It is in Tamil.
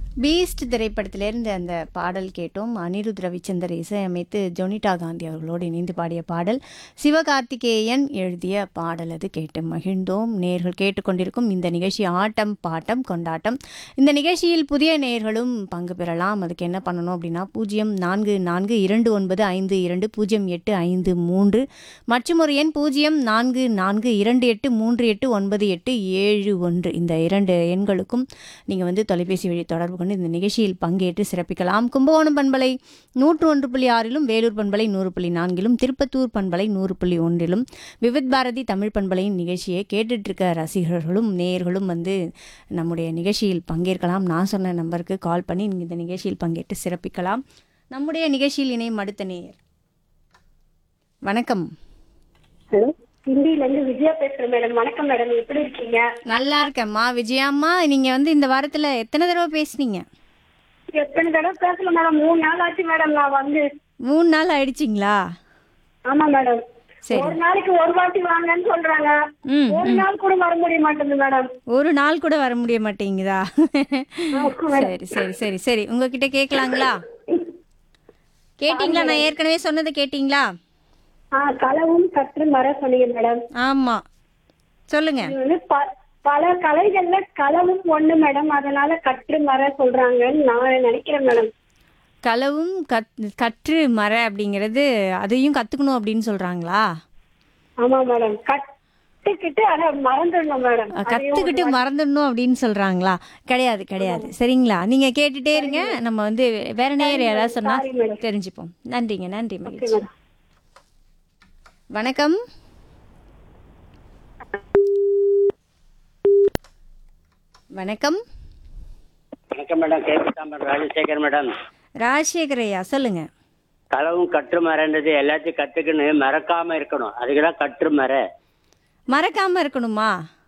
பீஸ்ட் திரைப்படத்திலிருந்து அந்த பாடல் கேட்டோம் அனிருத் ரவிச்சந்தர் இசையமைத்து ஜொனிட்டா காந்தி அவர்களோடு இணைந்து பாடிய பாடல் சிவகார்த்திகேயன் எழுதிய பாடல் அது கேட்டு மகிழ்ந்தோம் நேர்கள் கேட்டுக்கொண்டிருக்கும் இந்த நிகழ்ச்சி ஆட்டம் பாட்டம் கொண்டாட்டம் இந்த நிகழ்ச்சியில் புதிய நேர்களும் பங்கு பெறலாம் அதுக்கு என்ன பண்ணணும் அப்படின்னா பூஜ்ஜியம் நான்கு நான்கு இரண்டு ஒன்பது ஐந்து இரண்டு பூஜ்ஜியம் எட்டு ஐந்து மூன்று மற்றும் ஒரு எண் பூஜ்ஜியம் நான்கு நான்கு இரண்டு எட்டு மூன்று எட்டு ஒன்பது எட்டு ஏழு ஒன்று இந்த இரண்டு எண்களுக்கும் நீங்கள் வந்து தொலைபேசி வழி தொடர்பு கொண்டு இந்த நிகழ்ச்சியில் பங்கேற்று சிறப்பிக்கலாம் கும்பகோணம் பண்பலை நூற்று ஒன்று புள்ளி ஆறிலும் வேலூர் பண்பலை நூறு புள்ளி நான்கிலும் திருப்பத்தூர் பண்பலை நூறு புள்ளி ஒன்றிலும் விவித் பாரதி தமிழ் பண்பலையின் நிகழ்ச்சியை கேட்டுட்டு இருக்க ரசிகர்களும் நேயர்களும் வந்து நம்முடைய நிகழ்ச்சியில் பங்கேற்கலாம் நான் சொன்ன நம்பருக்கு கால் பண்ணி நீங்கள் இந்த நிகழ்ச்சியில் பங்கேற்று சிறப்பிக்கலாம் நம்முடைய நிகழ்ச்சியில் இணையும் அடுத்த நேயர் வணக்கம் ஹலோ ஹிந்தில இருந்து விஜயா பேசுறேன் மேடம் வணக்கம் மேடம் எப்படி இருக்கீங்க நல்லா இருக்கேம்மா விஜயாம்மா நீங்கள் வந்து இந்த வாரத்தில் எத்தனை தடவை பேசுனீங்க எத்தனை தடவை பேசல மேடம் மூணு நாள் ஆச்சு மேடம் நான் வந்து மூணு நாள் ஆயிடுச்சிங்களா ஆமா மேடம் சரி. ஒரு நாளைக்கு ஒரு வாட்டி வாங்கன்னு சொல்றாங்க ம் ஒரு நாள் கூட வர முடிய மாட்டேங்குது மேடம் ஒரு நாள் கூட வர முடிய மாட்டேங்குதா சரி சரி சரி சரி உங்ககிட்ட கேட்கலாங்களா கேட்டிங்களா நான் ஏற்கனவே சொன்னதை கேட்டிங்களா ஆ களவும் கற்று மர சொன்னீங்க மேடம் ஆமாம் சொல்லுங்க இது வந்து ப- பல கலைகள்ல களவும் ஒண்ணு மேடம் அதனால கற்று மர சொல்றாங்கன்னு நான் நினைக்கிறேன் மேடம் களவும் கத் கற்று மர அப்படிங்கிறது அதையும் கற்றுக்கணும் அப்படின்னு சொல்கிறாங்களா ஆமா மேடம் கத்துக்கிட்டு அதை மறந்துடணும் மேடம் கற்றுக்கிட்டு மறந்துடணும் அப்படின்னு சொல்கிறாங்களா கிடையாது கிடையாது சரிங்களா நீங்கள் கேட்டுட்டே இருங்க நம்ம வந்து வேற நேரம் யாராவது சொன்னால் தெரிஞ்சுப்போம் நன்றிங்க நன்றி மகிழ்ச்சி மேடம் வணக்கம் வணக்கம் வணக்கம் மேடம் கேபி சாம்பர் ராஜசேகர் மேடம் ராஜசேகர் ஐயா சொல்லுங்க களவும் கற்று மரன்றது எல்லாத்தையும் கத்துக்கணும் மறக்காம இருக்கணும் அதுக்கு தான் கற்று மர மறக்காம இருக்கணுமா